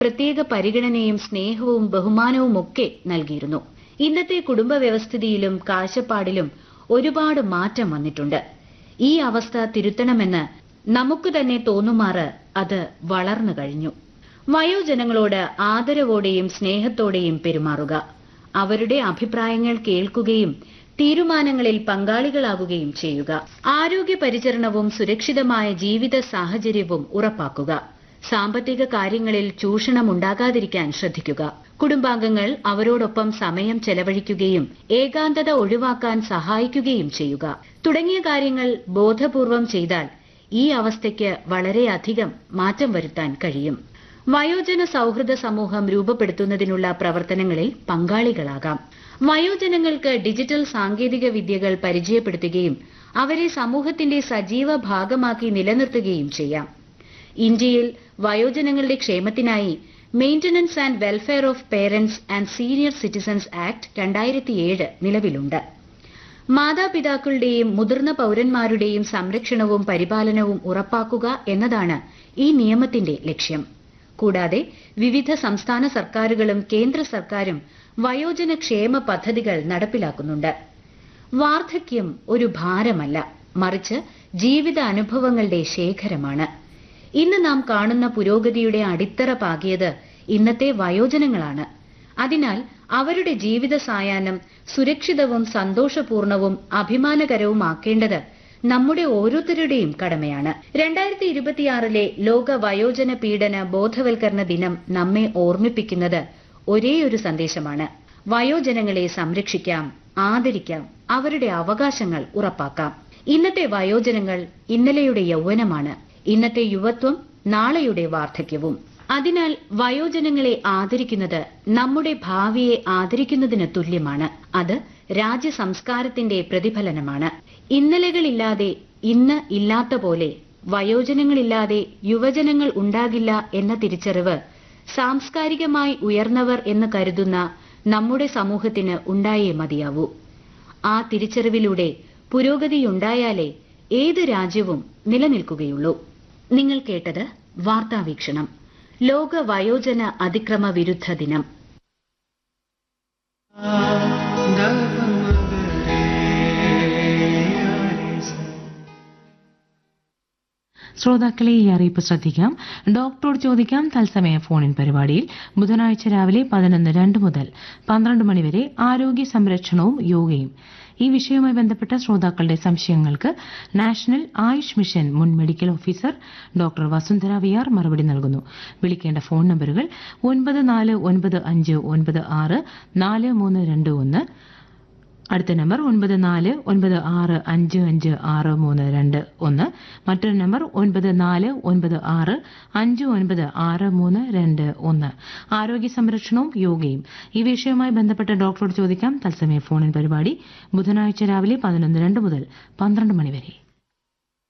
പ്രത്യേക പരിഗണനയും സ്നേഹവും ബഹുമാനവും ഒക്കെ നൽകിയിരുന്നു ഇന്നത്തെ കുടുംബ വ്യവസ്ഥിതിയിലും കാഴ്ചപ്പാടിലും ഒരുപാട് മാറ്റം വന്നിട്ടുണ്ട് ഈ അവസ്ഥ തിരുത്തണമെന്ന് നമുക്ക് തന്നെ തോന്നുമാറ് അത് വളർന്നു കഴിഞ്ഞു വയോജനങ്ങളോട് ആദരവോടെയും സ്നേഹത്തോടെയും പെരുമാറുക അവരുടെ അഭിപ്രായങ്ങൾ കേൾക്കുകയും തീരുമാനങ്ങളിൽ പങ്കാളികളാകുകയും ചെയ്യുക ആരോഗ്യ പരിചരണവും സുരക്ഷിതമായ ജീവിത സാഹചര്യവും ഉറപ്പാക്കുക സാമ്പത്തിക കാര്യങ്ങളിൽ ചൂഷണം ഉണ്ടാകാതിരിക്കാൻ ശ്രദ്ധിക്കുക കുടുംബാംഗങ്ങൾ അവരോടൊപ്പം സമയം ചെലവഴിക്കുകയും ഏകാന്തത ഒഴിവാക്കാൻ സഹായിക്കുകയും ചെയ്യുക തുടങ്ങിയ കാര്യങ്ങൾ ബോധപൂർവം ചെയ്താൽ ഈ അവസ്ഥയ്ക്ക് വളരെയധികം മാറ്റം വരുത്താൻ കഴിയും വയോജന സൗഹൃദ സമൂഹം രൂപപ്പെടുത്തുന്നതിനുള്ള പ്രവർത്തനങ്ങളിൽ പങ്കാളികളാകാം വയോജനങ്ങൾക്ക് ഡിജിറ്റൽ സാങ്കേതിക വിദ്യകൾ പരിചയപ്പെടുത്തുകയും അവരെ സമൂഹത്തിന്റെ സജീവ ഭാഗമാക്കി നിലനിർത്തുകയും ചെയ്യാം ഇന്ത്യയിൽ വയോജനങ്ങളുടെ ക്ഷേമത്തിനായി maintenance and welfare of parents and senior citizens act രണ്ടായിരത്തിയേഴ് നിലവിലുണ്ട് മാതാപിതാക്കളുടെയും മുതിർന്ന പൌരന്മാരുടെയും സംരക്ഷണവും പരിപാലനവും ഉറപ്പാക്കുക എന്നതാണ് ഈ നിയമത്തിന്റെ ലക്ഷ്യം കൂടാതെ വിവിധ സംസ്ഥാന സർക്കാരുകളും കേന്ദ്ര സർക്കാരും വയോജന ക്ഷേമ പദ്ധതികൾ നടപ്പിലാക്കുന്നുണ്ട് വാർദ്ധക്യം ഒരു ഭാരമല്ല മറിച്ച് ജീവിത അനുഭവങ്ങളുടെ ശേഖരമാണ് ഇന്ന് നാം കാണുന്ന പുരോഗതിയുടെ അടിത്തറ പാകിയത് ഇന്നത്തെ വയോജനങ്ങളാണ് അതിനാൽ അവരുടെ ജീവിത സായാഹ്നം സുരക്ഷിതവും സന്തോഷപൂർണവും അഭിമാനകരവുമാക്കേണ്ടത് നമ്മുടെ ഓരോരുത്തരുടെയും കടമയാണ് രണ്ടായിരത്തി ഇരുപത്തിയാറിലെ ലോക വയോജന പീഡന ബോധവൽക്കരണ ദിനം നമ്മെ ഓർമ്മിപ്പിക്കുന്നത് ഒരേയൊരു സന്ദേശമാണ് വയോജനങ്ങളെ സംരക്ഷിക്കാം ആദരിക്കാം അവരുടെ അവകാശങ്ങൾ ഉറപ്പാക്കാം ഇന്നത്തെ വയോജനങ്ങൾ ഇന്നലെയുടെ യൗവനമാണ് ഇന്നത്തെ യുവത്വം നാളെയുടെ വാർദ്ധക്യവും അതിനാൽ വയോജനങ്ങളെ ആദരിക്കുന്നത് നമ്മുടെ ഭാവിയെ ആദരിക്കുന്നതിന് തുല്യമാണ് അത് രാജ്യ സംസ്കാരത്തിന്റെ പ്രതിഫലനമാണ് ഇന്നലകളില്ലാതെ ഇന്ന് ഇല്ലാത്ത പോലെ വയോജനങ്ങളില്ലാതെ യുവജനങ്ങൾ ഉണ്ടാകില്ല എന്ന തിരിച്ചറിവ് സാംസ്കാരികമായി ഉയർന്നവർ എന്ന് കരുതുന്ന നമ്മുടെ സമൂഹത്തിന് ഉണ്ടായേ മതിയാവൂ ആ തിരിച്ചറിവിലൂടെ പുരോഗതിയുണ്ടായാലേ ഏത് രാജ്യവും നിലനിൽക്കുകയുള്ളൂ നിങ്ങൾ കേട്ടത് വാർത്താവീക്ഷണം ലോക വയോജന അതിക്രമ വിരുദ്ധ ദിനം ശ്രോതാക്കളെ ഈ അറിയിപ്പ് ശ്രദ്ധിക്കാം ഡോക്ടറോട് ചോദിക്കാം തത്സമയ ഫോണിൻ പരിപാടിയിൽ ബുധനാഴ്ച രാവിലെ പതിനൊന്ന് രണ്ട് മുതൽ പന്ത്രണ്ട് മണിവരെ ആരോഗ്യ സംരക്ഷണവും യോഗയും ഈ വിഷയവുമായി ബന്ധപ്പെട്ട ശ്രോതാക്കളുടെ സംശയങ്ങൾക്ക് നാഷണൽ ആയുഷ് മിഷൻ മുൻ medical officer doctor Vasundhara V R മറുപടി നൽകുന്നു വിളിക്കേണ്ട ഫോൺ നമ്പറുകൾ ഒൻപത് നാല് ഒൻപത് അഞ്ച് ഒൻപത് ആറ് നാല് മൂന്ന് രണ്ട് ഒന്ന് അടുത്ത നമ്പർ ഒൻപത് നാല് ഒൻപത് ആറ് അഞ്ച് അഞ്ച് ആറ് മൂന്ന് രണ്ട് ഒന്ന് മറ്റൊരു നമ്പർ ഒൻപത് നാല് ഒൻപത് ആറ് അഞ്ച് ഒൻപത് ആറ് മൂന്ന് രണ്ട് ഒന്ന് ആരോഗ്യ സംരക്ഷണവും യോഗയും ഈ വിഷയവുമായി ബന്ധപ്പെട്ട ഡോക്ടറോട് ചോദിക്കാം തത്സമയ ഫോണിൻ പരിപാടി ബുധനാഴ്ച രാവിലെ പതിനൊന്ന് രണ്ട് മുതൽ പന്ത്രണ്ട് മണി വരെ